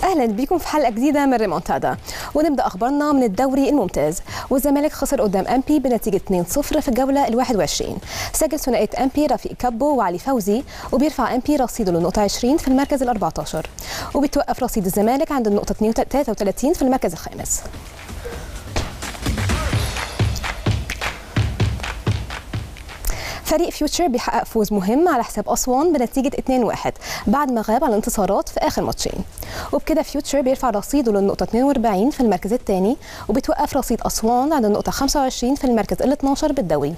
اهلا بيكم في حلقه جديده من ريمونتادا ونبدا اخبارنا من الدوري الممتاز والزمالك خسر قدام امبي بنتيجه 2-0 في الجوله ال21 سجل ثنائيه امبي رفيق كابو وعلي فوزي وبيرفع امبي رصيده للنقطه 20 في المركز ال14 وبيتوقف رصيد الزمالك عند النقطه 33 في المركز الخامس فريق فيوتشر بيحقق فوز مهم على حساب أسوان بنتيجة 2-1 بعد ما غاب عن الانتصارات في آخر ماتشين وبكده فيوتشر بيرفع رصيده للنقطة 42 في المركز الثاني وبيتوقف رصيد أسوان عند النقطة 25 في المركز ال 12 بالدوري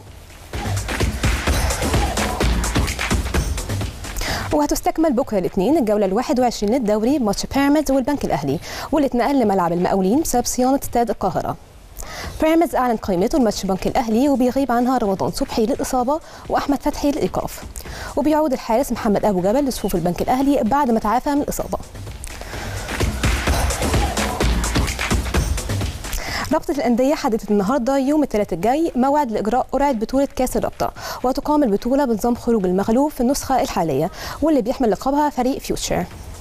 وهتستكمل بكره الاثنين الجوله ال 21 للدوري بماتش بيراميدز والبنك الاهلي واللي اتنقل لملعب المقاولين بسبب صيانه استاد القاهره. بيراميدز اعلن قائمته لماتش بنك الاهلي وبيغيب عنها رمضان صبحي للاصابه واحمد فتحي للايقاف. وبيعود الحارس محمد ابو جبل لصفوف البنك الاهلي بعد ما تعافى من الاصابه. رابطة الأندية حددت النهارده يوم الثلاث الجاي موعد لإجراء قرعة بطولة كأس الرابطة وتقام البطولة بنظام خروج المغلوب في النسخة الحالية واللي بيحمل لقبها فريق فيوتشر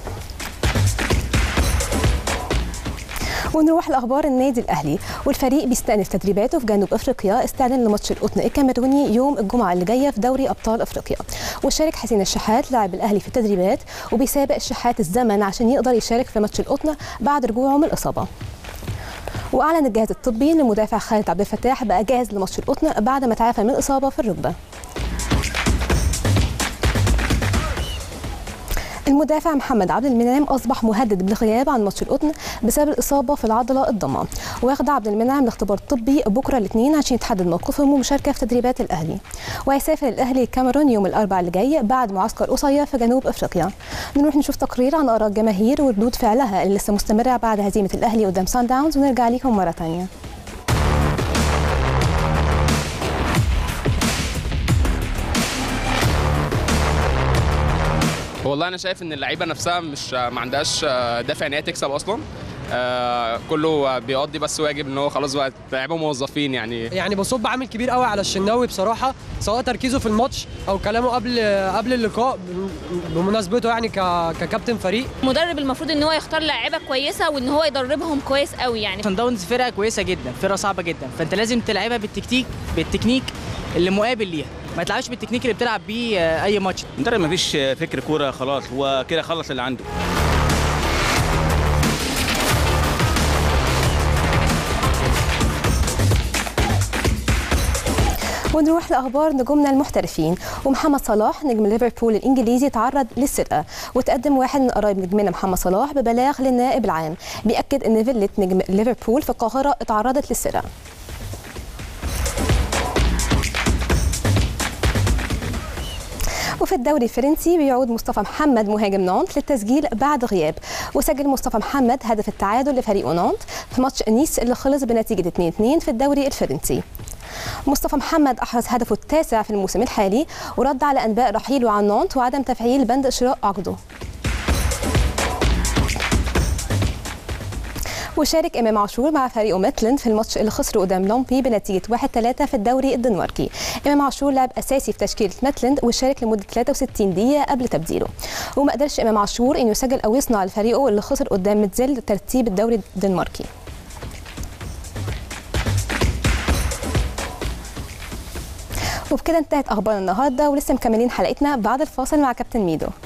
ونروح لاخبار النادي الاهلي والفريق بيستأنف تدريباته في جنوب افريقيا استعدادا لماتش القطن الكاميروني يوم الجمعه اللي جايه في دوري ابطال افريقيا وشارك حسين الشحات لاعب الاهلي في التدريبات وبيسابق الشحات الزمن عشان يقدر يشارك في ماتش القطن بعد رجوعه من الاصابه واعلن الجهاز الطبي ان المدافع خالد عبد الفتاح بقى جاهز لماتش القطن بعد ما تعافى من اصابه في الركبه المدافع محمد عبد المنعم اصبح مهدد بالغياب عن ماتش القطن بسبب الاصابه في العضله الضمه ويخضع عبد المنعم لاختبار طبي بكره الاثنين عشان يتحدد موقفه من المشاركه في تدريبات الاهلي وهيسافر الاهلي الكاميرون يوم الاربعاء اللي جاي بعد معسكر قصير في جنوب افريقيا نروح نشوف تقرير عن اراء الجماهير وردود فعلها اللي لسه مستمره بعد هزيمه الاهلي قدام سان داونز ونرجع ليكم مره ثانيه والله انا شايف ان اللعيبه نفسها مش ما عندهاش دافع ان هي تكسب اصلا آه كله بيقضي بس واجب ان هو خلاص بقى لعيبه موظفين يعني يعني بصب عامل كبير قوي على الشناوي بصراحه سواء تركيزه في الماتش او كلامه قبل قبل اللقاء بمناسبته يعني ككابتن فريق المدرب المفروض ان هو يختار لاعيبه كويسه وان هو يدربهم كويس قوي يعني سان داونز فرقه كويسه جدا فرقه صعبه جدا فانت لازم تلعبها بالتكتيك بالتكنيك اللي مقابل ليها ما تلعبش بالتكنيك اللي بتلعب بيه اي ماتش المدرب ما فيش فكر كوره خلاص هو كده خلص اللي عنده ونروح لاخبار نجومنا المحترفين ومحمد صلاح نجم ليفربول الانجليزي تعرض للسرقه وتقدم واحد من قرايب نجمنا محمد صلاح ببلاغ للنائب العام بياكد ان فيله نجم ليفربول في القاهره اتعرضت للسرقه وفي الدوري الفرنسي بيعود مصطفى محمد مهاجم نانت للتسجيل بعد غياب وسجل مصطفى محمد هدف التعادل لفريق نانت في ماتش نيس اللي خلص بنتيجه 2-2 في الدوري الفرنسي مصطفى محمد احرز هدفه التاسع في الموسم الحالي ورد على انباء رحيله عن نانت وعدم تفعيل بند اشراء عقده وشارك امام عاشور مع فريقه ميتلاند في الماتش اللي خسروا قدام لومبي بنتيجه 1-3 في الدوري الدنماركي. امام عاشور لعب اساسي في تشكيله ميتلاند وشارك لمده 63 دقيقه قبل تبديله. وما قدرش امام عاشور انه يسجل او يصنع لفريقه اللي خسر قدام ميتزيل ترتيب الدوري الدنماركي. وبكده انتهت اخبار النهارده ولسه مكملين حلقتنا بعد الفاصل مع كابتن ميدو